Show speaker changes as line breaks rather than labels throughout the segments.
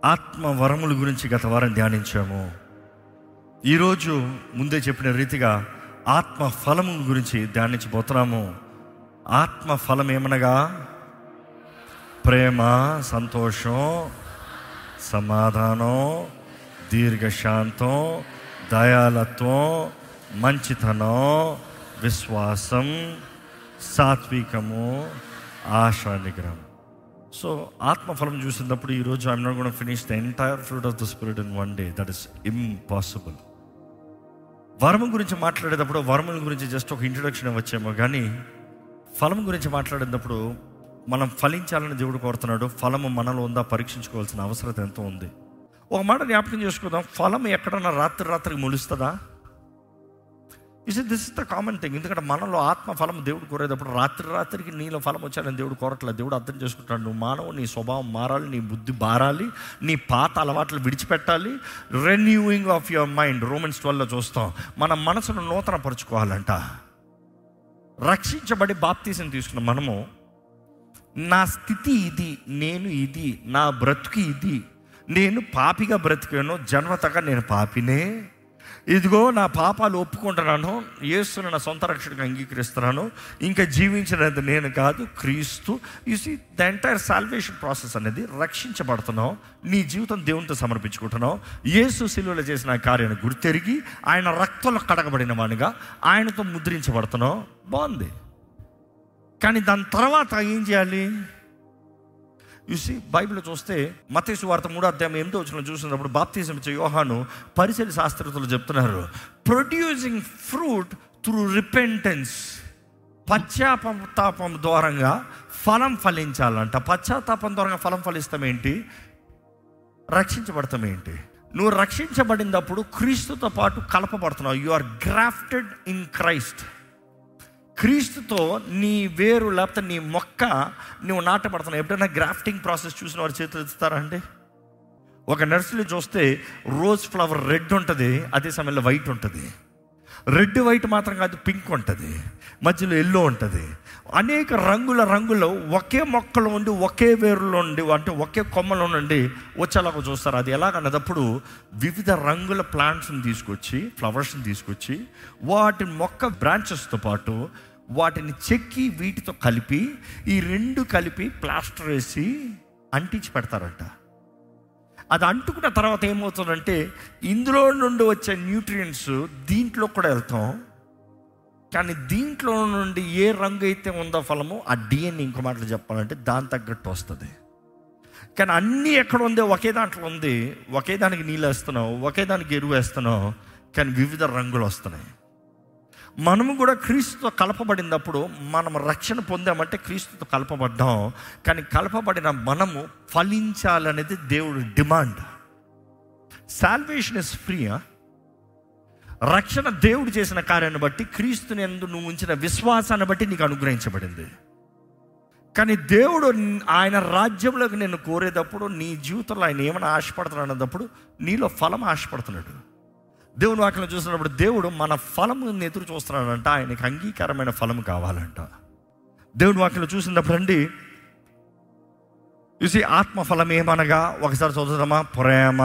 ఆత్మ వరముల గురించి గత వారం ధ్యానించాము ఈరోజు ముందే చెప్పిన రీతిగా ఆత్మ ఫలము గురించి ధ్యానించబోతున్నాము ఆత్మ ఫలం ఏమనగా ప్రేమ సంతోషం సమాధానం దీర్ఘశాంతం దయాలత్వం మంచితనం విశ్వాసం సాత్వికము ఆశా నిగ్రహం సో ఆత్మఫలం చూసినప్పుడు ఈరోజు I'm not gonna finish the entire fruit of the spirit in one day that is impossible వరము గురించి మాట్లాడేటప్పుడు వరముల గురించి జస్ట్ ఒక ఇంట్రొడక్షన్ వచ్చేమో కానీ ఫలం గురించి మాట్లాడేటప్పుడు మనం ఫలించాలని దేవుడు కోరుతున్నాడు ఫలము మనలో ఉందా పరీక్షించుకోవాల్సిన అవసరం ఎంతో ఉంది ఒక మాట జ్ఞాపకం చేసుకుందాం ఫలం ఎక్కడన్నా రాత్రి రాత్రికి మొలుస్తుందా is this is the common thing ఎందుకంటే మనలో ఆత్మ ఫలం దేవుడు కోరేటప్పుడు రాత్రి రాత్రికి నీలో ఫలం వచ్చాలని దేవుడు కోరట్లేదు దేవుడు అర్థం చేసుకుంటాడు నువ్వు మానవు నీ స్వభావం మారాలి నీ బుద్ధి బారాలి నీ పాత అలవాట్లు విడిచిపెట్టాలి renewing of your mind Romans ట్వెల్వ్లో చూస్తాం మన మనసును నూతన పరుచుకోవాలంట రక్షించబడి బాప్తీసం తీసుకున్న మనము నా స్థితి ఇది నేను ఇది నా బ్రతుకు ఇది నేను పాపిగా బ్రతికాను జన్మతగా నేను పాపినే ఇదిగో నా పాపాలు ఒప్పుకుంటున్నాను యేసుని నా సొంత రక్షణగా అంగీకరిస్తున్నాను ఇంకా జీవించినది నేను కాదు Kreestu you see the entire salvation process అనేది రక్షించబడుతున్నావు నీ జీవితం దేవునితో సమర్పించుకుంటున్నావు యేసు శిలువలో చేసిన ఆ కార్యాన్ని గుర్తెరిగి ఆయన రక్తంలో కడగబడిన వాడిగా ఆయనతో ముద్రించబడుతున్నావు బాగుంది కానీ దాని తర్వాత ఏం చేయాలి చూసి బైబిల్ చూస్తే మతేసు వార్త మూడో అధ్యాయం ఎనిమిదో వచ్చిన చూసినప్పుడు బాప్తిజం ఇచ్చే యోహాను పరిశీలి శాస్త్రతులు చెప్తున్నారు ప్రొడ్యూసింగ్ ఫ్రూట్ త్రూ రిపెంటెన్స్ పశ్చాత్తాపం ద్వారంగా ఫలం ఫలించాలంట పశ్చాత్తాపం ద్వారా ఫలం ఫలిస్తాం ఏంటి రక్షించబడతాం ఏంటి నువ్వు రక్షించబడినప్పుడు క్రీస్తుతో పాటు కలపబడుతున్నావు you are grafted in Christ క్రీస్తుతో నీ వేరు లేకపోతే నీ మొక్క నువ్వు నాటపడుతున్నావు ఎప్పుడైనా గ్రాఫ్టింగ్ ప్రాసెస్ చూసిన వారి చేతులు ఎత్తుతారా అండి ఒక నర్సరీ చూస్తే రోజ్ ఫ్లవర్ రెడ్ ఉంటుంది అదే సమయంలో వైట్ ఉంటుంది రెడ్ వైట్ మాత్రం కాదు పింక్ ఉంటుంది మధ్యలో ఎల్లో ఉంటుంది అనేక రంగుల రంగులో ఒకే మొక్కలో ఉండి ఒకే వేరులో ఉండి అంటే ఒకే కొమ్మలో నుండి వచ్చేలాగా చూస్తారు అది ఎలాగన్నదప్పుడు వివిధ రంగుల ప్లాంట్స్ని తీసుకొచ్చి ఫ్లవర్స్ని తీసుకొచ్చి వాటి మొక్క బ్రాంచెస్తో పాటు వాటిని చెక్కి వీటితో కలిపి ఈ రెండు కలిపి ప్లాస్టర్ వేసి అంటించి పెడతారంట అది అంటుకున్న తర్వాత ఏమవుతుందంటే ఇందులో నుండి వచ్చే న్యూట్రియంట్స్ దీంట్లో కూడా వెళ్తాం కానీ దీంట్లో నుండి ఏ రంగు అయితే ఉందో ఫలము ఆ డిఎన్ఏ ఇంకో మాటలు చెప్పాలంటే దాని తగ్గట్టు వస్తుంది కానీ అన్నీ ఎక్కడ ఉందో ఒకే దాంట్లో ఉంది ఒకే దానికి నీళ్ళు వేస్తున్నావు ఒకే దానికి ఎరువు వేస్తున్నావు కానీ వివిధ రంగులు వస్తున్నాయి మనము కూడా క్రీస్తుతో కలపబడినప్పుడు మనం రక్షణ పొందామంటే క్రీస్తుతో కలపబడ్డాం కానీ కలపబడిన మనము ఫలించాలనేది దేవుడి డిమాండ్ సాల్వేషన్ ఇస్ ఫ్రీయా రక్షణ దేవుడు చేసిన కార్యాన్ని బట్టి క్రీస్తుని ఎందు నువ్వు ఉంచిన విశ్వాసాన్ని బట్టి నీకు అనుగ్రహించబడింది కానీ దేవుడు ఆయన రాజ్యంలోకి నేను కోరేటప్పుడు నీ జీవితంలో ఆయన ఏమైనా ఆశపడుతున్నాడు అన్నప్పుడు నీలో ఫలం ఆశపడుతున్నాడు దేవుని వాక్యం చూసినప్పుడు దేవుడు మన ఫలము ఎదురు చూస్తున్నాడంట ఆయనకి అంగీకారమైన ఫలం కావాలంట దేవుని వాక్యం చూసినప్పుడు అండి చూసి ఆత్మఫలం ఏమనగా ఒకసారి చదువుదామా ప్రేమ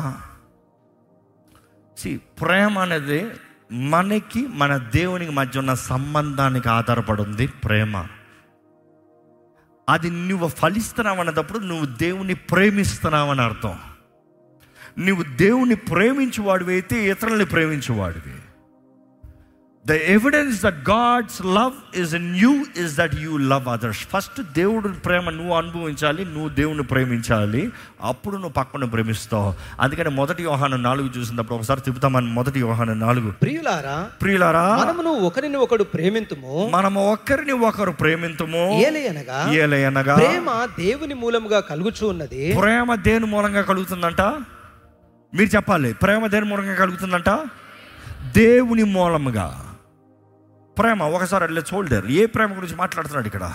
సి ప్రేమ అనేది మనకి మన దేవునికి మధ్య ఉన్న సంబంధానికి ఆధారపడి ఉంది ప్రేమ అది నువ్వు ఫలిస్తున్నావు అన్నప్పుడు నువ్వు దేవుని ప్రేమిస్తున్నావని అర్థం నువ్వు దేవుని ప్రేమించేవాడివి అయితే ఇతరుల్ని ప్రేమించేవాడివి the evidence that God's love is in you is that you love others first దేవుడి ప్రేమ నువ్వు అనుభవించాలి నువ్వు దేవుని ప్రేమించాలి అప్పుడు నువ్వు పక్కన ప్రేమిస్తావు అందుకని మొదటి యోహాను నాలుగు చూసినప్పుడు ఒకసారి తిప్పుతామని మొదటి యోహాను నాలుగు
ప్రియులారా
ప్రియులారా
మనమును ఒకరిని ఒకడు ప్రేమింతుము
మనము ఒకరిని ఒకరు ప్రేమింతుము
ఏలయనగా
ఏలయనగా
ప్రేమ దేవుని మూలముగా కలుగుచూ ఉన్నది
ప్రేమ దేని మూలంగా కలుగుతుందంట మీరు చెప్పాలి ప్రేమ దేని మూలంగా కలుగుతుందంట దేవుని మూలముగా ప్రేమ ఒకసారి అట్లా చూడలేరు ఏ ప్రేమ గురించి మాట్లాడుతున్నాడు ఇక్కడ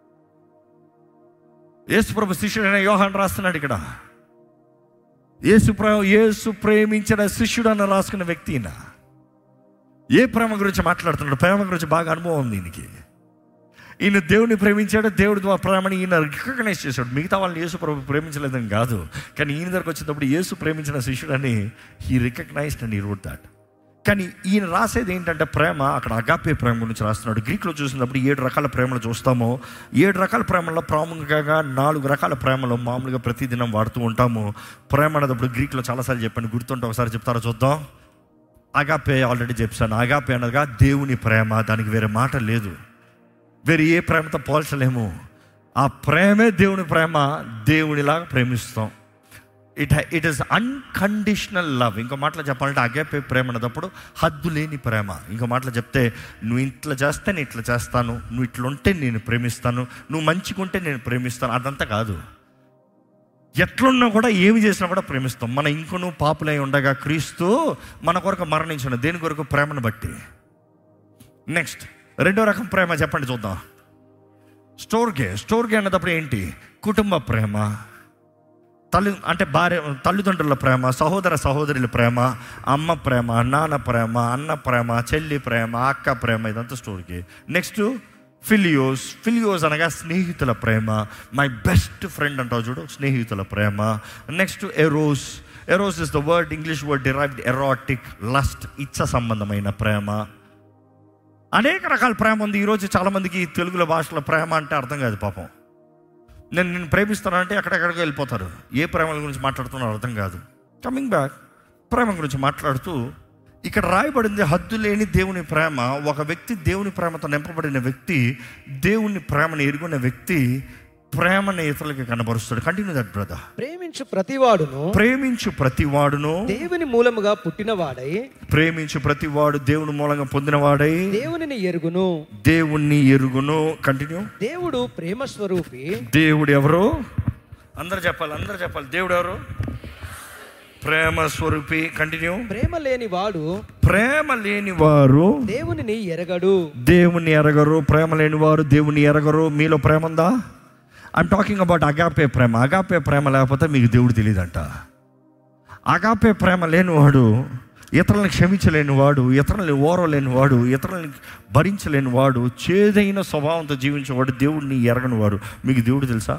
యేసు ప్రభు శిష్యుడైన యోహాన్ రాస్తున్నాడు ఇక్కడ యేసు ప్రేమ యేసు ప్రేమించిన శిష్యుడు అని రాసుకున్న వ్యక్తి ఈయన. ఏ ప్రేమ గురించి మాట్లాడుతున్నాడు ప్రేమ గురించి బాగా అనుభవం ఉంది దీనికి ఈయన దేవుని ప్రేమించాడు దేవుడి ద్వారా ప్రేమని ఈయన రికగ్నైజ్ చేశాడు మిగతా వాళ్ళని యేసు ప్రభు ప్రేమించలేదని కాదు కానీ ఈయన దగ్గరకు వచ్చినప్పుడు యేసు ప్రేమించిన శిష్యుడని ఈ recognised and he wrote that కానీ ఈయన రాసేది ఏంటంటే ప్రేమ అక్కడ అగాపే ప్రేమ గురించి రాస్తున్నాడు గ్రీక్లో చూసినప్పుడు ఏడు రకాల ప్రేమలు చూస్తాము ఏడు రకాల ప్రేమల్లో ప్రాముఖ్యంగా నాలుగు రకాల ప్రేమలు మామూలుగా ప్రతిదినం వాడుతూ ఉంటాము ప్రేమ అనేటప్పుడు గ్రీక్లో చాలాసార్లు చెప్పాను గుర్తుంటే ఒకసారి చెప్తారా చూద్దాం అగాపే ఆల్రెడీ చెప్పాను అగాపే అనగా దేవుని ప్రేమ దానికి వేరే మాట లేదు వేరే ఏ ప్రేమతో పోల్చలేము ఆ ప్రేమే దేవుని ప్రేమ దేవునిలాగా ప్రేమిస్తాం it it is unconditional love ఇంకో మాటలో చెప్పాలంటే అగేపే ప్రేమ అన్నప్పుడు హద్దు లేని ప్రేమ ఇంకో మాటలో చెప్తే నువ్వు ఇట్లా చేస్తే నేను ఇట్లా చేస్తాను నువ్వు ఇట్లా ఉంటే నేను ప్రేమిస్తాను నువ్వు మంచిగుంటే నేను ప్రేమిస్తాను అదంతా కాదు ఎట్లున్నా కూడా ఏమి చేసినా కూడా ప్రేమిస్తాం మన ఇంకొను పాపులై ఉండగా క్రీస్తు మన కొరకు మరణించిన దేని కొరకు ప్రేమను బట్టి నెక్స్ట్ రెండో రకం ప్రేమ చెప్పండి చూద్దాం స్టోర్గే స్టోర్గే అన్నప్పుడు ఏంటి కుటుంబ ప్రేమ తల్లి అంటే భార్య తల్లిదండ్రుల ప్రేమ సహోదర సహోదరుల ప్రేమ అమ్మ ప్రేమ నాన్న ప్రేమ అన్న ప్రేమ చెల్లి ప్రేమ అక్క ప్రేమ ఇదంతా స్టోర్కి నెక్స్ట్ ఫిలియోస్ ఫిలియోస్ అనగా స్నేహితుల ప్రేమ మై బెస్ట్ ఫ్రెండ్ అంటావు చూడు స్నేహితుల ప్రేమ next eros eros is the word English word derived erotic lust ఇచ్చ సంబంధమైన ప్రేమ అనేక రకాల ప్రేమ ఉంది ఈరోజు చాలామందికి తెలుగులో భాషలో ప్రేమ అంటే అర్థం కాదు పాపం నేను నేను ప్రేమిస్తానంటే ఎక్కడెక్కడికి వెళ్ళిపోతారు ఏ ప్రేమల గురించి మాట్లాడుతున్నారో అర్థం కాదు కమింగ్ బ్యాక్ ప్రేమ గురించి మాట్లాడుతూ ఇక్కడ రాయబడింది హద్దు లేని దేవుని ప్రేమ ఒక వ్యక్తి దేవుని ప్రేమతో నింపబడిన వ్యక్తి దేవుని ప్రేమను ఎరుగున్న వ్యక్తి ప్రేమను ఇతరులకి కనబరుస్తాడు కంటిన్యూ దట్ బ్రదర్
ప్రేమించు ప్రతివాడును
ప్రేమించు ప్రతివాడును
దేవుని మూలముగా పుట్టినవాడై
ప్రేమించు ప్రతివాడు దేవుని మూలంగా పొందినవాడై
దేవునిని ఎరుగును
దేవుణ్ణి ఎరుగును కంటిన్యూ
దేవుడు ప్రేమ స్వరూపి
దేవుడు ఎవరు అందరు చెప్పాలి అందరు చెప్పాలి దేవుడు ఎవరు ప్రేమ స్వరూపి కంటిన్యూ
ప్రేమ లేని వాడు
ప్రేమ లేని వారు
దేవునిని ఎరగడు
దేవుని ఎరగరు ప్రేమ లేని వారు దేవుని ఎరగరు మీలో ప్రేమ ఉందా ఐమ్ టాకింగ్ అబౌట్ అగాపే ప్రేమ అగాపే ప్రేమ లేకపోతే మీకు దేవుడు తెలియదంట అగాపే ప్రేమ లేనివాడు ఇతరులను క్షమించలేని వాడు ఇతరులని ఓరలేని వాడు ఇతరులని భరించలేని వాడు చేదైన స్వభావంతో జీవించేవాడు దేవుడిని ఎరగని వాడు మీకు దేవుడు తెలుసా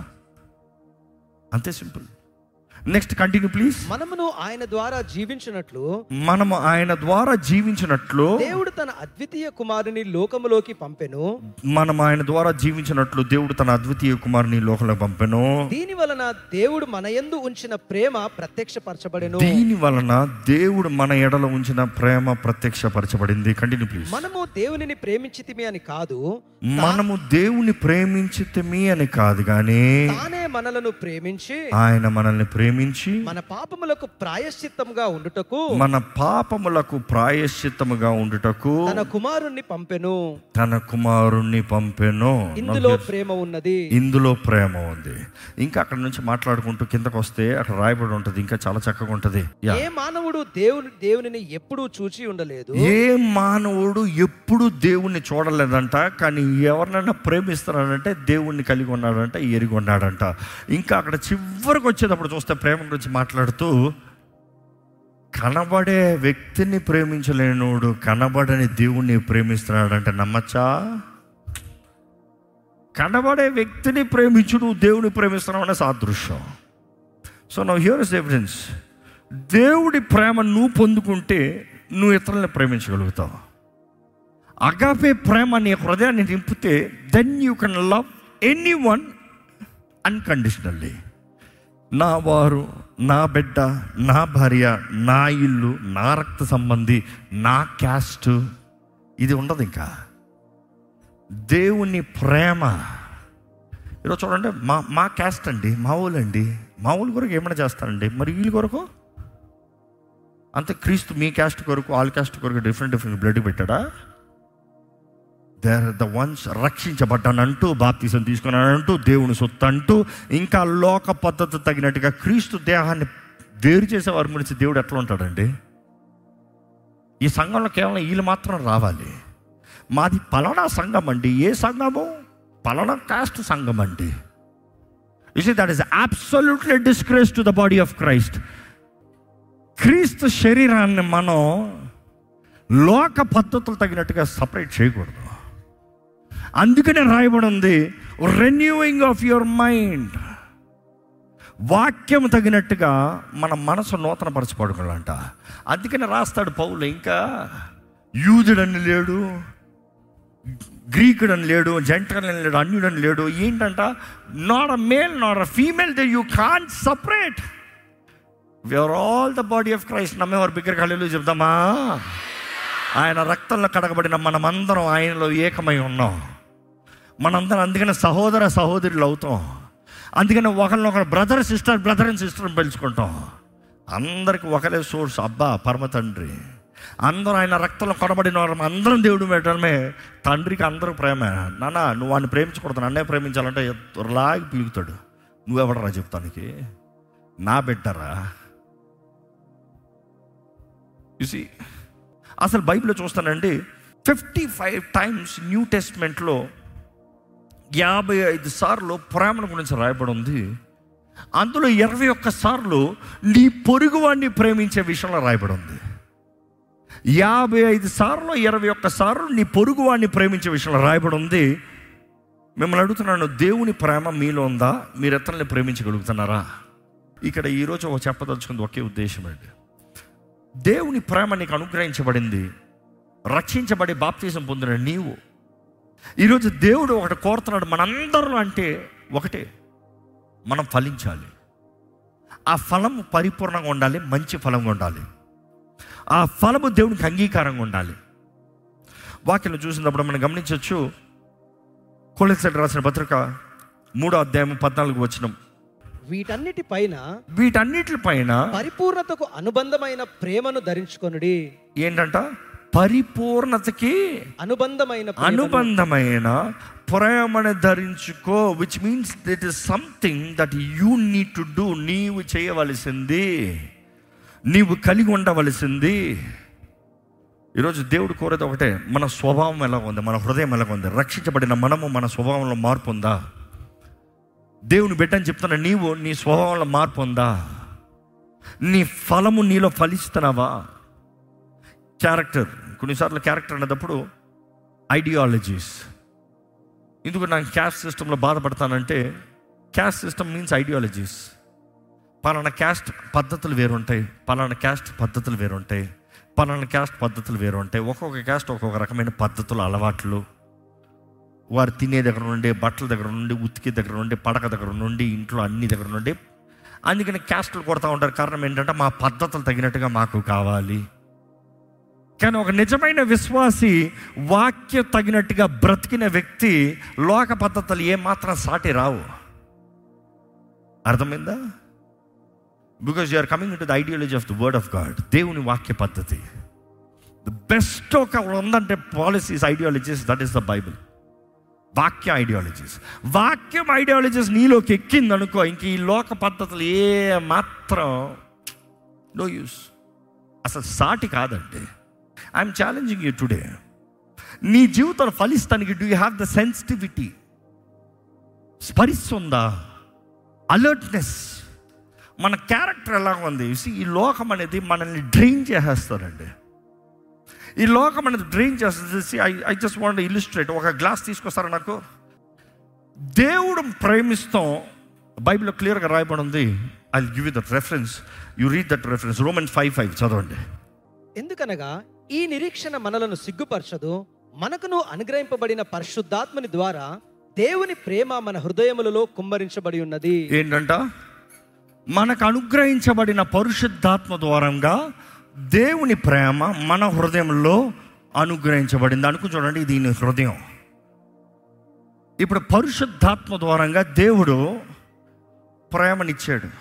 అంతే సింపుల్ నెక్స్ట్ కంటిన్యూ ప్లీజ్
మనమును ఆయన ద్వారా జీవించినట్లు
మనము ఆయన ద్వారా జీవించినట్లు
దేవుడు తన అద్వితీయ కుమారుని లోకములోకి పంపెను
మనం ఆయన ద్వారా జీవించినట్లు దేవుడు తన అద్వితీయ కుమారుని లోకంలో పంపెను
దీని వలన దేవుడు మన యందు ఉంచిన ప్రేమ ప్రత్యక్షపరచబడెను
దీని వలన దేవుడు మన ఎడల ఉంచిన ప్రేమ ప్రత్యక్షపరచబడింది కంటిన్యూ ప్లీజ్
మనము దేవునిని ప్రేమించితిమి అని కాదు
మనము దేవుని ప్రేమించితమి అని కాదు కానీ
తానే మనలను ప్రేమించి
ఆయన మనల్ని ప్రేమించి
మన పాపములకు ప్రాయశ్చిత్తముగా ఉండుటకు
మన పాపములకు ప్రాయశ్చిత్తముగా ఉండుటకు
తన కుమారుణ్ణి పంపెను
తన కుమారుణ్ణి పంపెను
ఇందులో ప్రేమ ఉన్నది
ఇందులో ప్రేమ ఉంది ఇంకా అక్కడ నుంచి మాట్లాడుకుంటూ కిందకు వస్తే అక్కడ రాయబడి ఉంటుంది ఇంకా చాలా చక్కగా ఉంటుంది యా.
ఏ మానవుడు దేవుని దేవునిని ఎప్పుడూ చూచి ఉండలేదు
ఏ మానవుడు ఎప్పుడు దేవుణ్ణి చూడలేదంట కానీ ఎవరినైనా ప్రేమిస్తున్నాడంటే దేవుణ్ణి కలిగి ఉన్నాడంట ఎరిగి ఉన్నాడంట ఇంకా అక్కడ చివరికి వచ్చేటప్పుడు చూస్తే ప్రేమ గురించి మాట్లాడుతూ కనబడే వ్యక్తిని ప్రేమించలేనోడు కనబడని దేవుణ్ణి ప్రేమిస్తున్నాడంటే నమ్మచ్చా కనబడే వ్యక్తిని ప్రేమించుడు దేవుని ప్రేమిస్తున్నావు అనే సాదృశ్యం so now here is evidence దేవుడి ప్రేమ నువ్వు పొందుకుంటే నువ్వు ఇతరులను ప్రేమించగలుగుతావు అగాపే ప్రేమ నీ హృదయాన్ని నింపితే then you can love anyone unconditionally నా వారు నా బిడ్డ నా భార్య నా ఇల్లు నా రక్త సంబంధి నా క్యాస్ట్ ఇది ఉండదు ఇంకా దేవుని ప్రేమ ఈరోజు చూడండి మా మా క్యాస్ట్ అండి మా ఊళ్ళండి మా ఊళ్ళ కొరకు ఏమైనా చేస్తారండి మరి వీళ్ళ కొరకు అంతే క్రీస్తు మీ క్యాస్ట్ కొరకు ఆల్ క్యాస్ట్ కొరకు డిఫరెంట్ డిఫరెంట్ బ్లడ్ పెట్టాడా దే ఆర్ ద వన్స్ రక్షించబడ్డానంటూ బాప్తీసం తీసుకున్నానంటూ దేవుని సొత్తు అంటూ ఇంకా లోక పద్ధతి తగినట్టుగా క్రీస్తు దేహాన్ని వేరు చేసే వారి గురించి దేవుడు ఎట్లా ఉంటాడండి ఈ సంఘంలో కేవలం వీళ్ళు మాత్రం రావాలి మాది పలానా సంఘం అండి ఏ సంఘము పలానా కాస్ట్ సంఘం అండి you that is absolutely disgrace to the body of Christ క్రీస్తు శరీరాన్ని మనం లోక పద్ధతులు తగినట్టుగా సపరేట్ చేయకూడదు అందుకనే రాయబడి ఉంది రెన్యూయింగ్ ఆఫ్ యువర్ మైండ్ వాక్యం తగినట్టుగా మన మనసు నూతన పరచబడుకోవాలంట అందుకనే రాస్తాడు పౌలు ఇంకా యూదుడని లేడు గ్రీకుడని లేడు జంటల్ అని లేడు అన్యుడని లేడు ఏంటంట not a male not a female they you can separate we are all the body of Christ నమ్మేవారు బిగ్గర కళ్ళు చెప్దామా ఆయన రక్తంలో కడగబడిన మనమందరం ఆయనలో ఏకమై ఉన్నాం మనందరం అందుకని సహోదర సహోదరులు అవుతాం అందుకని ఒకరినొకరు brother sister brother and sister పిలుచుకుంటాం అందరికి ఒకరే సోర్స్ అబ్బా పరమ తండ్రి అందరూ ఆయన రక్తంలో కొనబడిన వారు అందరం దేవుడు పెట్టడమే తండ్రికి అందరూ ప్రేమ నాన్న నువ్వు వాడిని ప్రేమించకూడదు నన్నే ప్రేమించాలంటే లాగి పీలుగుతాడు నువ్వెవడరా చెప్తానికి నా బిడ్డరా చూసి అసలు బైబిల్లో చూస్తానండి ఫిఫ్టీ ఫైవ్ టైమ్స్ న్యూ టెస్ట్మెంట్లో యాభై ఐదు సార్లు ప్రేమను గురించి రాయబడి ఉంది అందులో ఇరవై ఒక్క సార్లు నీ పొరుగువాడిని ప్రేమించే విషయంలో రాయబడి ఉంది యాభై ఐదు సార్లు ఇరవై ఒక్క సార్లు నీ పొరుగువాడిని ప్రేమించే విషయంలో రాయబడి ఉంది మిమ్మల్ని అడుగుతున్నాను దేవుని ప్రేమ మీలో ఉందా మీరు ఎత్తల్ని ప్రేమించగలుగుతున్నారా ఇక్కడ ఈరోజు ఒక చెప్పదలుచుకుంది ఒకే ఉద్దేశం అండి దేవుని ప్రేమ నీకు అనుగ్రహించబడింది రక్షించబడి బాప్తీసం పొందిన నీవు ఈరోజు దేవుడు ఒకటి కోరుతున్నాడు మనందరిలో అంటే ఒకటే మనం ఫలించాలి ఆ ఫలం పరిపూర్ణంగా ఉండాలి మంచి ఫలంగా ఉండాలి ఆ ఫలము దేవునికి అంగీకారంగా ఉండాలి వాక్యం చూసినప్పుడు మనం గమనించవచ్చు కొలెసెట్ రాసిన పత్రిక మూడో అధ్యాయం పద్నాలుగు వచ్చిన
వీటన్నిటి పైన
వీటన్నిటిపైన
పరిపూర్ణతకు అనుబంధమైన ప్రేమను ధరించుకొనుడి
ఏంటంట పరిపూర్ణతకి
అనుబంధమైన ప్రేమను.
అనుబంధమైన ప్రేమను ధరించుకో which means this is something that you need to do నీవు చేయవలసింది నీవు కలిగి ఉండవలసింది ఈరోజు దేవుడు కోరేది ఒకటే మన స్వభావం ఎలా ఉంది మన హృదయం ఎలా ఉంది రక్షించబడిన మనము మన స్వభావంలో మార్పు ఉందా దేవుని బిడ్డని చెప్తున్న నీవు నీ స్వభావంలో మార్పు ఉందా నీ ఫలము నీలో ఫలిస్తున్నావా క్యారెక్టర్ కొన్నిసార్లు క్యారెక్టర్ అనేటప్పుడు ఐడియాలజీస్ ఎందుకు నాకు క్యాస్ట్ సిస్టంలో బాధపడతానంటే క్యాస్ట్ సిస్టమ్ మీన్స్ ఐడియాలజీస్ పలానా క్యాస్ట్ పద్ధతులు వేరుంటాయి పలానా క్యాస్ట్ పద్ధతులు వేరుంటాయి పలానా క్యాస్ట్ పద్ధతులు వేరుంటాయి ఒక్కొక్క క్యాస్ట్ ఒక్కొక్క రకమైన పద్ధతులు అలవాట్లు వారు తినే దగ్గర నుండి బట్టల దగ్గర నుండి ఉతికే దగ్గర నుండి పడక దగ్గర నుండి ఇంట్లో అన్ని దగ్గర నుండి అందుకని క్యాస్టులు కొడతా ఉంటారు కారణం ఏంటంటే మా పద్ధతులు తగినట్టుగా మాకు కావాలి కానీ ఒక నిజమైన విశ్వాసి వాక్య తగినట్టుగా బ్రతికిన వ్యక్తి లోక పద్ధతులు ఏమాత్రం సాటి రావు అర్థమైందా because you are coming to the ideology of the word of God దేవుని వాక్య పద్ధతి ద బెస్ట్ ఒక ఉందంటే policies ideologies that is the Bible వాక్య ఐడియాలజీస్ వాక్యం ఐడియాలజీస్ నీలోకి ఎక్కింది అనుకో ఇంక ఈ లోక పద్ధతులు ఏ మాత్రం నో యూస్ అసలు సాటి కాదండి ఐఎమ్ ఛాలెంజింగ్ యూ టుడే నీ జీవితం ఫలిస్తానికి do you have the sensitivity స్పరిస్తుందా అలర్ట్నెస్ మన క్యారెక్టర్ ఎలా ఉంది See, ఈ లోకం అనేది మనల్ని డ్రైన్ చేసేస్తారండి ఈ లోకం అనేది డ్రైన్ చేస్తుంది I I just want illustrate ఒక గ్లాస్ తీసుకొస్తారా నాకు దేవుడు ప్రేమిస్తాం బైబిల్లో క్లియర్గా రాయబడి ఉంది I give you that reference you read that reference Roman five five చదవండి
ఎందుకనగా ఈ నిరీక్షణ మనలను సిగ్గుపరచదు మనకును అనుగ్రహింపబడిన పరిశుద్ధాత్మని ద్వారా దేవుని ప్రేమ మన హృదయములలో కుమ్మరించబడి ఉన్నది
ఏంటంట మనకు అనుగ్రహించబడిన పరిశుద్ధాత్మ ద్వారంగా దేవుని ప్రేమ మన హృదయంలో అనుగ్రహించబడింది అనుకు చూడండి ఇది నీ హృదయం ఇప్పుడు పరిశుద్ధాత్మ ద్వారంగా దేవుడు ప్రేమనిచ్చాడు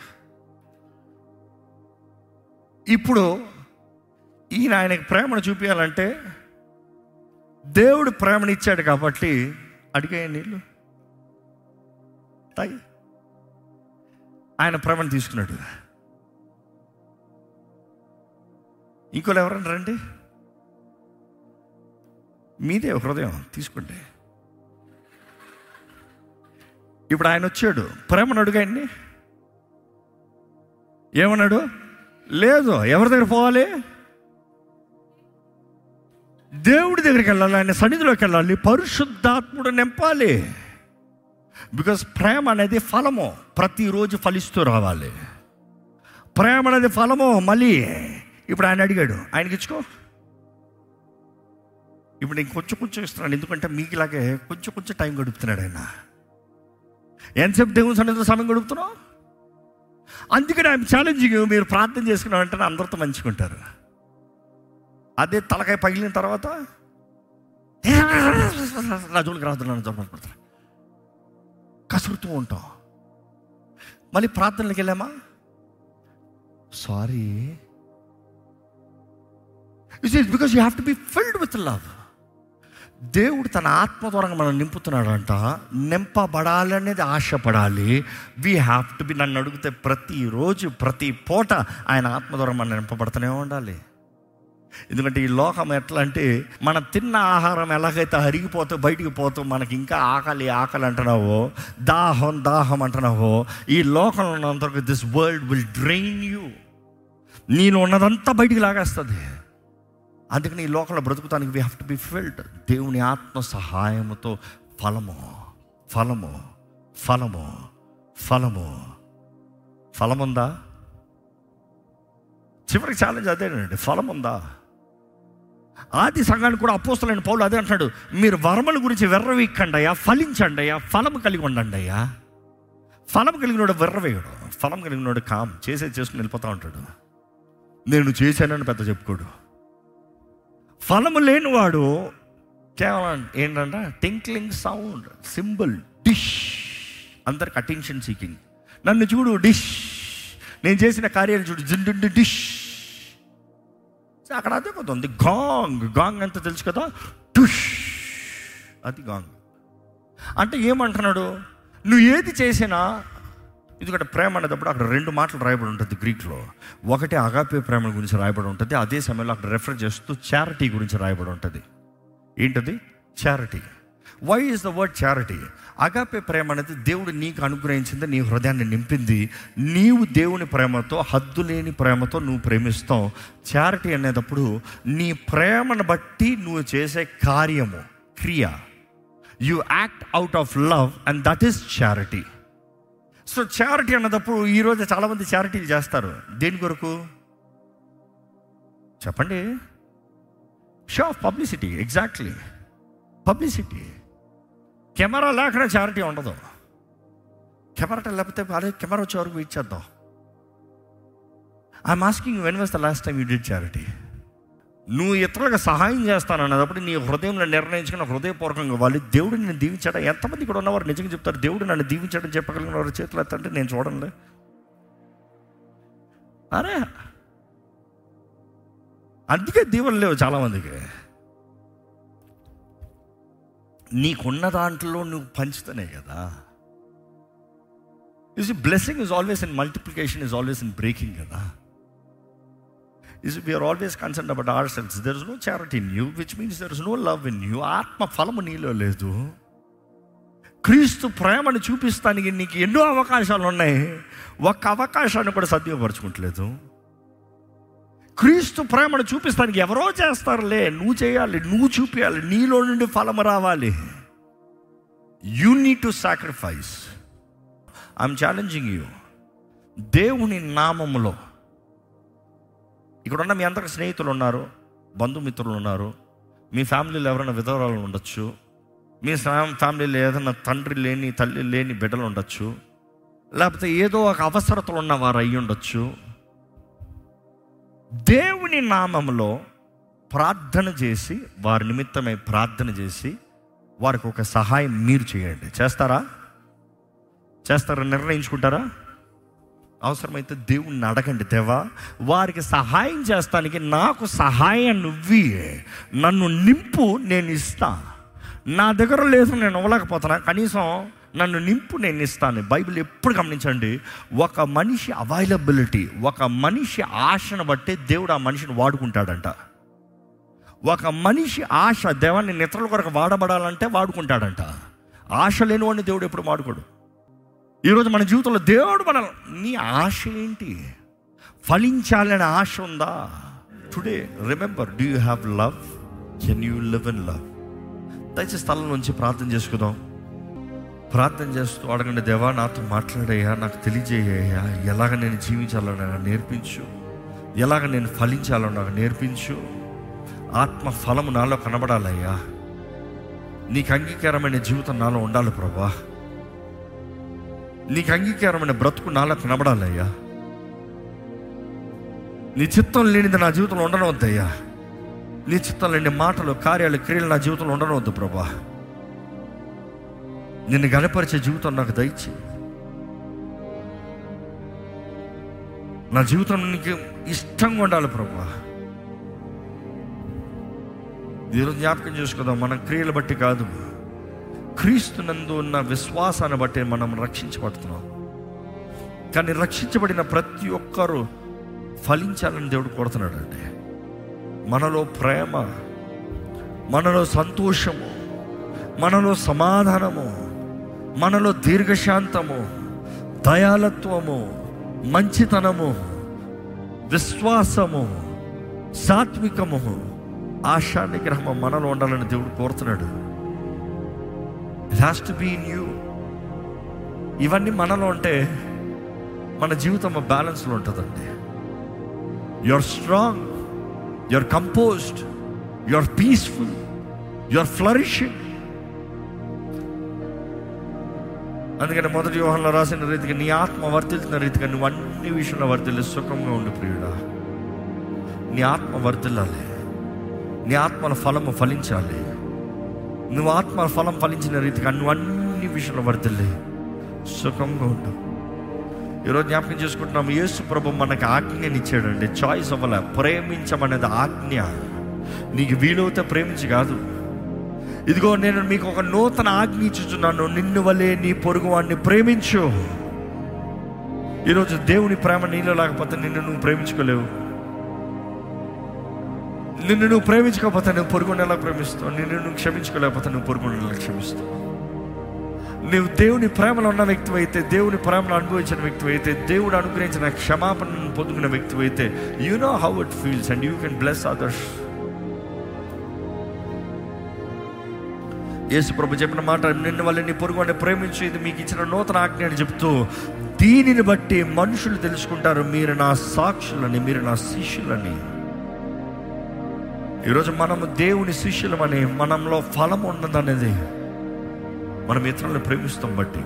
ఇప్పుడు ఈయన ఆయనకి ప్రేమను చూపించాలంటే దేవుడు ప్రేమనిచ్చాడు కాబట్టి అడిగే నీళ్ళు తాగి ఆయన ప్రేమను తీసుకున్నాడు ఇంకోళ్ళు ఎవరన్నా రండి మీదే హృదయం తీసుకోండి ఇప్పుడు ఆయన వచ్చాడు ప్రేమను అడుగాయండి ఏమన్నాడు లేదు ఎవరి దగ్గర పోవాలి దేవుడి దగ్గరికి వెళ్ళాలి ఆయన సన్నిధిలోకి వెళ్ళాలి పరిశుద్ధాత్ముడు నింపాలి బికాస్ ప్రేమ అనేది ఫలము ప్రతిరోజు ఫలిస్తూ రావాలి ప్రేమ అనేది ఫలము మళ్ళీ ఇప్పుడు ఆయన అడిగాడు ఆయనకి ఇచ్చుకో ఇప్పుడు నేను కొంచెం కొంచెం ఇస్తున్నాను ఎందుకంటే మీకు ఇలాగే కొంచెం కొంచెం టైం గడుపుతున్నాడు ఆయన ఎంతసేపు దేవుని సన్నిధిలో సమయం గడుపుతున్నావు అందుకని ఆయన ఛాలెంజింగ్ మీరు ప్రార్థన చేసుకున్న వెంటనే అందరితో మంచుకుంటారు అదే తలకాయ పగిలిన తర్వాత నా జోలికి రాదు నన్ను జోలికి కసురుతూ ఉంటాం మళ్ళీ ప్రార్థనలకు వెళ్ళామా sorry it is because you have to be filled with love దేవుడు తన ఆత్మ ద్వారా మనం నింపుతున్నాడంట నింపబడాలనేది ఆశపడాలి వీ హ్యావ్ టు బి నన్ను అడిగితే ప్రతిరోజు ప్రతి పూట ఆయన ఆత్మ ద్వారా మనం నింపబడుతూనే ఉండాలి ఎందుకంటే ఈ లోకం ఎట్లా అంటే మనం తిన్న ఆహారం ఎలాగైతే అరిగిపోతూ బయటికి పోతూ మనకి ఇంకా ఆకలి ఆకలి అంటున్నావో దాహం దాహం అంటున్నావో ఈ లోకంలో ఉన్నంత this world will drain you నేను ఉన్నదంతా బయటికి లాగేస్తుంది అందుకని ఈ లోకంలో బ్రతుకుతానికి we have to be filled దేవుని ఆత్మ సహాయముతో ఫలము ఫలము ఫలము ఫలము ఫలముందా చివరికి ఛాలెంజ్ అదేనండి ఫలం ఉందా ఆది సంఘానికి కూడా అపోస్తలైన పౌలు అదే అంటున్నాడు మీరు వరముల గురించి వెర్రవీక్కండి అయ్యా ఫలించండి అయ్యా ఫలం కలిగి ఉండండి అయ్యా ఫలం కలిగినోడు వెర్రవేయడు ఫలం కలిగినోడు కామ్ చేసేది చేసుకుని వెళ్ళిపోతా ఉంటాడు నేను చేశానని పెద్ద చెప్పుకోడు ఫలము లేనివాడు కేవలం ఏంటంటే టింక్లింగ్ సౌండ్ సింబల్ డిష్ అందరికి అటెన్షన్ సీకింగ్ నన్ను చూడు డిష్ నేను చేసిన కార్యాలు చూడు జిండు డిష్ అక్కడ అదే కొద్ది ఉంది గాంగ్ గాంగ్ అంత తెలుసు కదా టుష్ అది గాంగ్ అంటే ఏమంటున్నాడు నువ్వు ఏది చేసినా ఎందుకంటే ప్రేమ అనేటప్పుడు అక్కడ రెండు మాటలు రాయబడి ఉంటుంది గ్రీక్లో ఒకటి అగాపే ప్రేమ గురించి రాయబడి ఉంటుంది అదే సమయంలో అక్కడ రెఫర్ చేస్తూ చారిటీ గురించి రాయబడి ఉంటుంది ఏంటది charity why is the word charity agape ప్రేమ అనేది దేవుడు నీకు అనుగ్రహించింది నీ హృదయాన్ని నింపింది నీవు దేవుని ప్రేమతో హద్దు లేని ప్రేమతో నువ్వు ప్రేమిస్తావు చారిటీ అనేటప్పుడు నీ ప్రేమను బట్టి నువ్వు చేసే కార్యము క్రియ you act out of love and that is charity so charity అన్నదప్పుడు ఈరోజు చాలామంది చారిటీలు చేస్తారు దేని కొరకు చెప్పండి show off publicity exactly publicity camera లేకుండా చారిటీ ఉండదు కెమెరా లేకపోతే అదే కెమెరా వచ్చే వరకు వెయిట్ చేద్దాం I'm asking when was the last time you did charity నువ్వు ఇతరులకు సహాయం చేస్తానన్నప్పుడు నీ హృదయంలో నిర్ణయించుకున్న హృదయపూర్వకంగా వాళ్ళు దేవుడు నేను దీవించాడా ఎంతమంది ఇక్కడ ఉన్నవారు నిజంగా చెప్తారు దేవుడు నన్ను దీవించాడని చెప్పగలిగిన వారు చేతులు ఎత్తంటే నేను చూడంలే అరే అందుకే దీవెనలు లేవు చాలామందికి నీకున్న దాంట్లో నువ్వు పంచుతానే కదా is blessing is always in multiplication is always in breaking కదా is we are always concern about our selves there is no charity in you which means there is no love in you ఆత్మ ఫలము నీలో లేదు క్రీస్తు ప్రేమను చూపిస్తానికి నీకు ఎన్నో అవకాశాలు ఉన్నాయి ఒక్క అవకాశాన్ని కూడా సద్విపరచుకుంటలేదు క్రీస్తు ప్రేమను చూపిస్తానికి ఎవరో చేస్తారులే నువ్వు చేయాలి నువ్వు చూపించాలి నీలో నుండి ఫలం రావాలి you need to sacrifice I'm challenging you దేవుని నామములో ఇక్కడ ఉన్న మీ అందరికి స్నేహితులు ఉన్నారు బంధుమిత్రులు ఉన్నారు మీ ఫ్యామిలీలో ఎవరైనా విధవరాలు ఉండొచ్చు మీ ఫ్యామ్- ఫ్యామిలీలో ఏదైనా తండ్రి లేని తల్లి లేని బిడ్డలు ఉండొచ్చు లేకపోతే ఏదో ఒక అవసరతలు ఉన్న వారు అయ్యి ఉండొచ్చు దేవుని నామములో ప్రార్థన చేసి వారి నిమిత్తమై ప్రార్థన చేసి వారికి ఒక సహాయం మీరు చేయండి చేస్తారా చేస్తారా నిర్ణయించుకుంటారా అవసరమైతే దేవుణ్ణి అడగండి దేవా వారికి సహాయం చేస్తానికి నాకు సహాయం నువ్వి నన్ను నింపు నేను ఇస్తా నా దగ్గర లేదు నేను ఇవ్వలేకపోతున్నా కనీసం నన్ను నింపు నేను ఇస్తాను బైబిల్ ఎప్పుడు గమనించండి ఒక మనిషి అవైలబిలిటీ ఒక మనిషి ఆశను బట్టి దేవుడు ఆ మనిషిని వాడుకుంటాడంట ఒక మనిషి ఆశ దేవాన్ని నిద్రల కొరకు వాడబడాలంటే వాడుకుంటాడంట ఆశ లేనివాడిని దేవుడు ఎప్పుడు వాడుకోడు ఈరోజు మన జీవితంలో దేవుడు మన నీ ఆశ ఏంటి ఫలించాలనే ఆశ ఉందా today remember do you have love can you live in love దయచేసి స్థలం నుంచి ప్రార్థన చేసుకుందాం ప్రార్థన చేస్తూ అడగండి దేవా నాతో మాట్లాడయ్యా నాకు తెలియజేయ్యా ఎలాగ నేను జీవించాలో నాకు నేర్పించు ఎలాగ నేను ఫలించాలో నాకు నేర్పించు ఆత్మ ఫలము నాలో కనబడాలయ్యా నీకు అంగీకారమైన జీవితం నాలో ఉండాలి ప్రభా నీకు అంగీకారమైన బ్రతుకు నాలో కనబడాలయ్యా నీ చిత్తం లేనిది నా జీవితంలో ఉండనవద్దయ్యా నీ చిత్తం లేని మాటలు కార్యాలు క్రియలు నా జీవితంలో ఉండనవద్దు ప్రభా నిన్ను గనపరిచే జీవితం నాకు దయచి నా జీవితం నీకు ఇష్టంగా ఉండాలి ప్రభా ఈరోజు జ్ఞాపకం చేసుకుందాం మన క్రియలు బట్టి కాదు క్రీస్తునందు ఉన్న విశ్వాసాన్ని బట్టి మనం రక్షించబడుతున్నాం కానీ రక్షించబడిన ప్రతి ఒక్కరూ ఫలించాలని దేవుడు కోరుతున్నాడు అండి మనలో ప్రేమ మనలో సంతోషము మనలో సమాధానము మనలో దీర్ఘశాంతము దయాలత్వము మంచితనము విశ్వాసము సాత్వికము ఆశా నిగ్రహము మనలో ఉండాలని దేవుడు కోరుతున్నాడు it has to be in you ఇవన్నీ మనలో ఉంటే మన జీవితం బ్యాలెన్స్లో ఉంటుందండి you are strong you are composed you are peaceful you are flourishing అందుకని మొదటి వ్యూహంలో రాసిన రీతిగా నీ ఆత్మ వర్తిల్తున్న రీతిగా నువ్వు అన్ని విషయంలో వర్తిల్లి సుఖంగా ఉండు ప్రియుడా నీ ఆత్మ వర్తిల్లాలి నీ ఆత్మల ఫలము ఫలించాలి నువ్వు ఆత్మ ఫలం ఫలించిన రీతిగా నువ్వు అన్ని విషయంలో వర్తిల్లి సుఖంగా ఉండు ఈరోజు జ్ఞాపకం చేసుకుంటున్నాం యేసు ప్రభు మనకు ఆజ్ఞని ఇచ్చాడండి చాయిస్ అవ్వలే ప్రేమించమనేది ఆజ్ఞ నీకు వీలవుతే ప్రేమించి కాదు ఇదిగో నేను మీకు ఒక నూతన ఆజ్ఞ ఇచ్చుచున్నాను నిన్ను వలే నీ పొరుగు వాడిని ప్రేమించు ఈరోజు దేవుని ప్రేమ నీలో లేకపోతే నిన్ను నువ్వు ప్రేమించుకోలేవు నిన్ను నువ్వు ప్రేమించకపోతే నువ్వు పొరుగుని ఎలా ప్రేమిస్తావు నిన్ను నువ్వు క్షమించుకోలేకపోతే నువ్వు పొరుగుని ఎలా క్షమిస్తావు నువ్వు దేవుని ప్రేమలో ఉన్న వ్యక్తి అయితే దేవుని ప్రేమను అనుభవించిన వ్యక్తి అయితే దేవుడు అనుగ్రహించిన క్షమాపణను పొందుకున్న వ్యక్తి అయితే you know how it feels and you can bless others యేసు ప్రభు చెప్పిన మాట నిన్ను వల్ల నీ పొరుగు వాడిని ప్రేమించు ఇది మీకు ఇచ్చిన నూతన ఆజ్ఞ అని చెప్తూ దీనిని బట్టి మనుషులు తెలుసుకుంటారు మీరు నా సాక్షులని మీరు నా శిష్యులని ఈరోజు మనము దేవుని శిష్యులమని మనంలో ఫలం ఉన్నదనేది మనం ఇతరులను ప్రేమిస్తాం బట్టి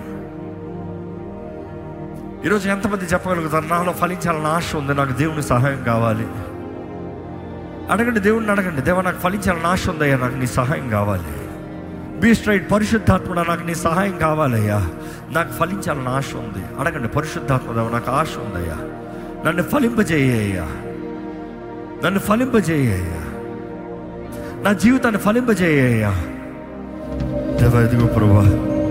ఈరోజు ఎంతమంది చెప్పగలుగుతారు నాలో ఫలించాలని ఆశ ఉంది నాకు దేవుని సహాయం కావాలి అడగండి దేవుడిని అడగండి దేవ నాకు ఫలించాలని ఆశ ఉందయ్యా నాకు నీ సహాయం కావాలి బీ స్ట్రైట్ పరిశుద్ధాత్ముడా నాకు నీ సహాయం కావాలయ్యా నాకు ఫలించాలని ఆశ ఉంది అడగండి పరిశుద్ధాత్మ దేవ నాకు ఆశ ఉందయ్యా నన్ను ఫలింపజేయ్యా నన్ను ఫలింపజేయ్యా నా జీవితాన్ని ఫలింపజేయ్యా దేవ ఇదిగో ప్రభా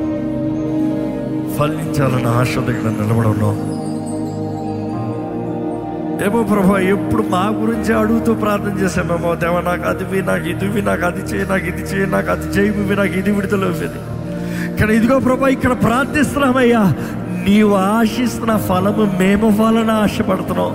ఫలించాలన్న ఆశ దగ్గర నిలబడను ఏమో ప్రభా ఎప్పుడు మా గురించి అడుగుతూ ప్రార్థన చేసామేమో దేవ నాకు అది ఇవి నాకు ఇది ఇవి నాకు అది చేయి నాకు ఇది చేయి నాకు అది చేయి ఇవి నాకు ఇది విడుదల ఇవ్వని కానీ ఇదిగో ప్రభా ఇక్కడ ప్రార్థిస్తున్నామయ్యా నీవు ఆశిస్తున్న ఫలము మేము వలన ఆశపడుతున్నాం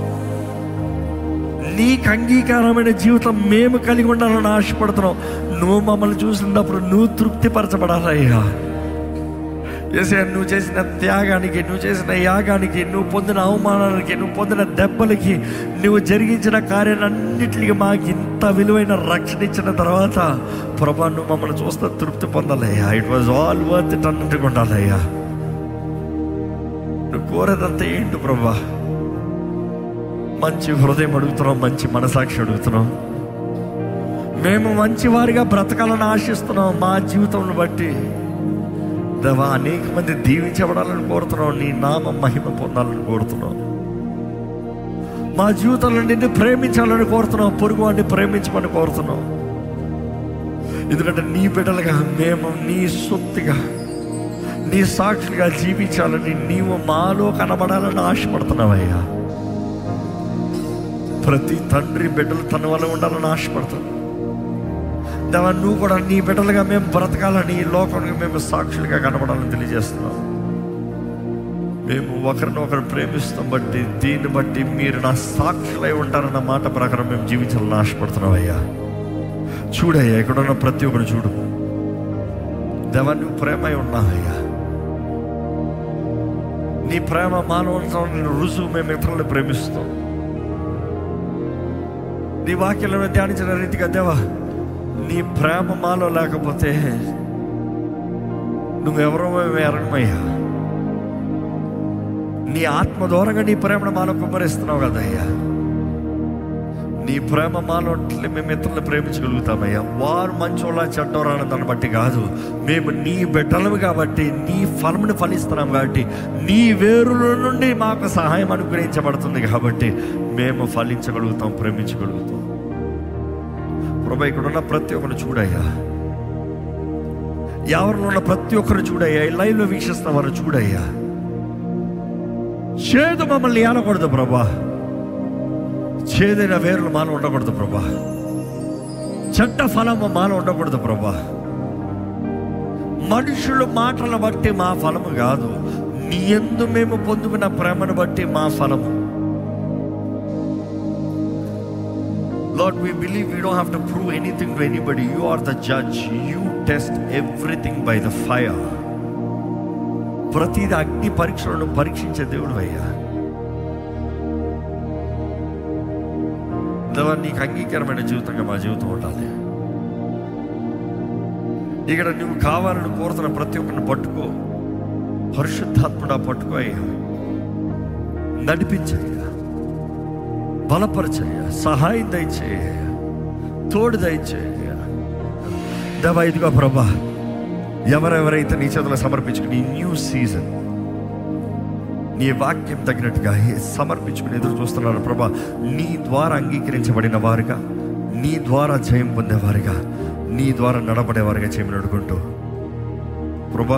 నీకు అంగీకారమైన జీవితం మేము కలిగి ఉండాలని ఆశపడుతున్నాం నువ్వు మమ్మల్ని చూసినప్పుడు నువ్వు తృప్తిపరచబడాలయ్యా ఏసయ్య నువ్వు చేసిన త్యాగానికి నువ్వు చేసిన యాగానికి నువ్వు పొందిన అవమానానికి నువ్వు పొందిన దెబ్బలకి నువ్వు జరిగించిన కార్యాలన్నిటికీ మాకు ఇంత విలువైన రక్షణ ఇచ్చిన తర్వాత ప్రభా నువ్వు మమ్మల్ని చూస్తే తృప్తి పొందాలయ్యా it was all worth it అన్నట్టుగా ఉండాలయ్యా నువ్వు కోరేదంతా ఏంటి ప్రభా మంచి హృదయం అడుగుతున్నాం మంచి మనసాక్షి అడుగుతున్నాం మేము మంచి వారిగా బ్రతకాలని ఆశిస్తున్నాం మా జీవితంలో బట్టి దేవా అనేక మంది దీవించబడాలని కోరుతున్నాం నీ నామం మహిమ పొందాలని కోరుతున్నాం మా జీవితంలో నిన్ను ప్రేమించాలని కోరుతున్నాం పొరుగు వాడిని ప్రేమించమని కోరుతున్నాం ఎందుకంటే నీ బిడ్డలుగా మేము నీ సొత్తుగా నీ సాక్షిగా జీవించాలని నీవు మాలో కనబడాలని ఆశపడుతున్నావయ్యా ప్రతి తండ్రి బిడ్డలు తన వల్ల ఉండాలని ఆశపడతాం దేవా నువ్వు కూడా నీ బిడ్డలుగా మేము బ్రతకాలని ఈ లోకంలో మేము సాక్షులుగా కనబడాలని తెలియజేస్తున్నాం మేము ఒకరినొకరు ప్రేమిస్తాం బట్టి దీన్ని బట్టి మీరు నా సాక్షులై ఉంటారన్న మాట ప్రకారం మేము జీవించాలని ఆశపడుతున్నాం అయ్యా చూడయ్యా ఇక్కడ ఉన్న ప్రతి ఒక్కరు చూడు దేవా నువ్వు ప్రేమై ఉన్నావయ్యా నీ ప్రేమ మానవ రుజువు మేము ఇతరులను ప్రేమిస్తాం నీ వాక్యంలో ధ్యానించిన రీతిగా దేవా నీ ప్రేమ మాలో లేకపోతే నువ్వెవరో మేము ఎరగమయ్యా నీ ఆత్మ దూరంగా నీ ప్రేమను మాలో కుమ్మరిస్తున్నావు కదయ్యా నీ ప్రేమ మాలో ఉంటే మేము ఇతరులను ప్రేమించగలుగుతామయ్యా వారు మంచోళ్ళ చెడ్డోరాని దాన్ని బట్టి కాదు మేము నీ బిడ్డలము కాబట్టి నీ ఫలముని ఫలిస్తున్నాం కాబట్టి నీ వేరుల నుండి మాకు సహాయం అనుగ్రహించబడుతుంది కాబట్టి మేము ఫలించగలుగుతాం ప్రేమించగలుగుతాం ప్రభా ఇక్కడ ఉన్న ప్రతి ఒక్కరు చూడయ్యా ఎవరిలో ఉన్న ప్రతి ఒక్కరు చూడయ్యా ఈ లైవ్లో వీక్షిస్తున్న వారు చూడయ్యా చేదు మమ్మల్ని ఏనకూడదు ప్రభా చేదైన వేర్లు మాలో ఉండకూడదు ప్రభా చెడ్డ ఫలము మాలో ఉండకూడదు ప్రభా మనుషుల మాటల బట్టి మా ఫలము కాదు నీ ఎందు మేము పొందుకున్న ప్రేమను బట్టి మా ఫలము Lord, we believe we don't have to prove anything to anybody. You are the judge. You test everything by the fire. ప్రతిది అగ్ని పరీక్షలను పరీక్షించే దేవుడు అయ్యా దేవా నీకు అంగీకారమైన జీవితంగా మా జీవితం ఉండాలి ఇక్కడ నువ్వు కావాలని కోరుతున్న ప్రతి ఒక్కరిని పట్టుకో పరిశుద్ధాత్ముడా పట్టుకో అయ్యా నడిపించయ్యా బలపరచయ్యా సహాయం దయచేయ తోడు దయచేయ దేవా ఇదిగో ప్రభా ఎవరెవరైతే నీ చేతులు సమర్పించుకుని న్యూ సీజన్ నీ వాక్యం తగినట్టుగా సమర్పించుకుని ఎదురు చూస్తున్నారు ప్రభా నీ ద్వారా అంగీకరించబడిన వారుగా నీ ద్వారా జయం పొందేవారుగా నీ ద్వారా నడబడేవారుగా చేయమని అడుగుంటూ ప్రభా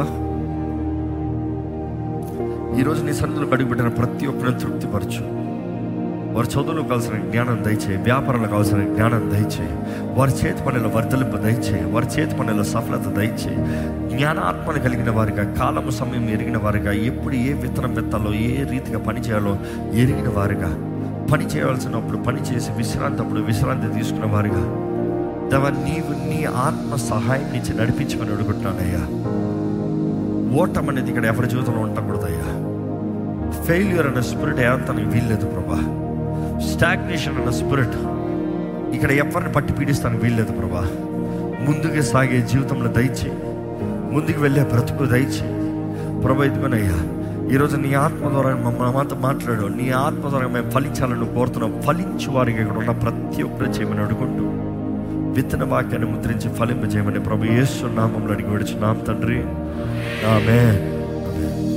ఈరోజు నీ సన్నిధిలో అడుగుపెట్టిన ప్రతి ఒక్కరిని తృప్తిపరచు వారి చదువులకు కావాల్సిన జ్ఞానం దయచేయి వ్యాపారాలకు కావాల్సిన జ్ఞానం దయచేయి వారి చేతి పనుల వర్ధలింపు దయచేయి వారి చేతి పనుల సఫలత దయచేయి జ్ఞానాత్మను కలిగిన వారిగా కాలము సమయం ఎరిగిన వారిగా ఎప్పుడు ఏ విత్తనం విత్తాలో ఏ రీతిగా పని చేయాలో ఎరిగిన వారిగా పని చేయవలసినప్పుడు పని చేసి విశ్రాంతి అప్పుడు విశ్రాంతి తీసుకున్న వారిగా దేవా నీవు నీ ఆత్మ సహాయం నుంచి నడిపించమని అడుగుతున్నానయ్యా ఓటం అనేది ఇక్కడ ఎవరి జీవితంలో ఉండకూడదయ్యా ఫెయిల్యూర్ అనే స్పిరిట్ ఏమంతానికి వీల్లేదు ప్రభా స్టాగ్నేషన్ అన్న స్పిరిట్ ఇక్కడ ఎవరిని పట్టి పీడిస్తానికి వీల్లేదు ప్రభా ముందుకు సాగే జీవితంలో దయచి ముందుకు వెళ్ళే బ్రతుకు దయచి ప్రభా ఇదిగోనయ్యా ఈరోజు నీ ఆత్మ ద్వారా మమ్మల్ని మాతో మాట్లాడు నీ ఆత్మ ద్వారా మేము ఫలించాలని కోరుతున్నాం ఫలించు వారికి ఇక్కడ ఉన్న ప్రతి ఒక్కరు చేయమని అడుగుంటూ విత్తన వాక్యాన్ని ముద్రించి ఫలింపజేయమని ప్రభు యేసు నామంలో అడిగి విడుచున్నాం తండ్రి ఆమె